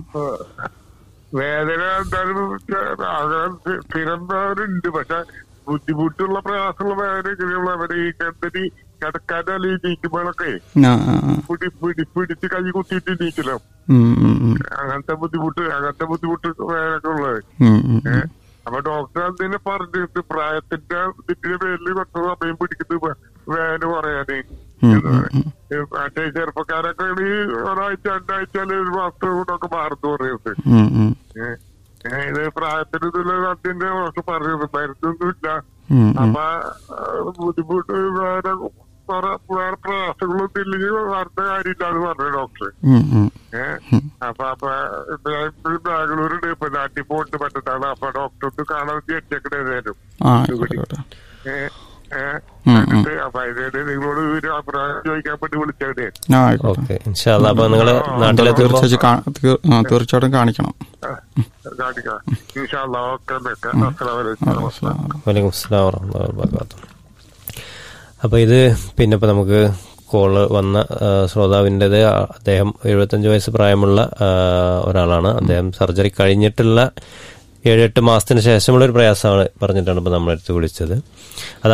വേദന എന്തായാലും ആകെ സ്ഥിരന്മാരുണ്ട് പക്ഷെ ബുദ്ധിമുട്ടുള്ള പ്രയാസമുള്ള വേദന അവര് ഈ കണ്ടനി കിടക്കാൻ അല്ലെങ്കിൽ നീക്കുമ്പോഴൊക്കെ ആ ആ ആ പിടി പിടി പിടിച്ച് കൈ കുത്തിയിട്ട് നീക്കലോ ഉം, ഉം, ഉം. അങ്ങനത്തെ ബുദ്ധിമുട്ട് അങ്ങനത്തെ ബുദ്ധിമുട്ട് വേദനയൊക്കെ ഉള്ളത് ഉം, ഉം, ഏ? ഉം. അപ്പൊ ഡോക്ടർ അതിനെ പറഞ്ഞിട്ട് പ്രായത്തിന്റെ ഇതിന്റെ പേരിൽ കുറച്ച് സമയം പിടിക്കുന്നത് വേദന പറയാന് ഉം, ഉം, ഉം. ഏ, മറ്റേ ചെറുപ്പക്കാരൊക്കെ ഈ ഒരാഴ്ച രണ്ടാഴ്ച അല്ലെങ്കിൽ ഒരു മാസത്തെ കൊണ്ടൊക്കെ മാറുന്നു പറയുന്നത് ഉം, ഉം. ഏ, ഏ, ഇത് പ്രായത്തിന് ഇതില് അതിന്റെ ഡോക്ടർ പറഞ്ഞത് മരുന്നൊന്നുമില്ല ഉം, ഉം. അപ്പൊ ആ, ബുദ്ധിമുട്ട് വേറെ കുറെ വേറെ പ്രയാസങ്ങളൊന്നും ഇല്ലെങ്കിൽ വരേണ്ട കാര്യമില്ലാന്ന് പറഞ്ഞു ഡോക്ടർ ഉം, ഉം. ഏഹ് അപ്പൊ അപ്പൊ ഇപ്പൊ ഞാൻ ഇപ്പഴും ബാംഗ്ലൂരുണ്ട് ഇപ്പൊ നാട്ടിൽ പോയിട്ട് പറ്റത്താണ് അപ്പൊ ഡോക്ടർ ഒന്ന് കാണാൻ എത്തിയേക്കണേതായാലും ആ ആയിക്കോട്ടെ ഏഹ് ഏഹ് ഉം, ഉം. എന്നിട്ട് അപ്പൊ അതിനായിട്ട് നിങ്ങളോട് ഒരു അഭിപ്രായം ചോദിക്കാൻ വേണ്ടി വിളിച്ചേ ആ ആയിക്കോട്ടെ ഓക്കെ ഇൻഷാല്ല അപ്പൊ നിങ്ങള് നാട്ടിലെത്തുമ്പോ തീർച്ചയായിട്ടും കാ- തീർ- ആ, തീർച്ചയായിട്ടും കാണിക്കണം കാണിക്കാം ഇൻഷാല്ലാ ഓക്കെ ആ, അസ്സലാമലൈക്കും അസ്സലാമു അലൈക്കും. വലൈക്കും അസ്സലാം വറഹ്മത്തുള്ളാഹി വബറകാതുഹു അപ്പോൾ ഇത് പിന്നെ ഇപ്പോൾ നമുക്ക് കോള് വന്ന ആ, ശ്രോതാവിൻ്റെത് അദ്ദേഹം എഴുപത്തഞ്ച് വയസ്സ് പ്രായമുള്ള ആ, ഒരാളാണ് അദ്ദേഹം സർജറി കഴിഞ്ഞിട്ടുള്ള ഏഴെട്ട് മാസത്തിന് ശേഷമുള്ള ഒരു പ്രയാസമാണ് പറഞ്ഞിട്ടാണ് ഇപ്പോൾ നമ്മളെടുത്ത് വിളിച്ചത് അത്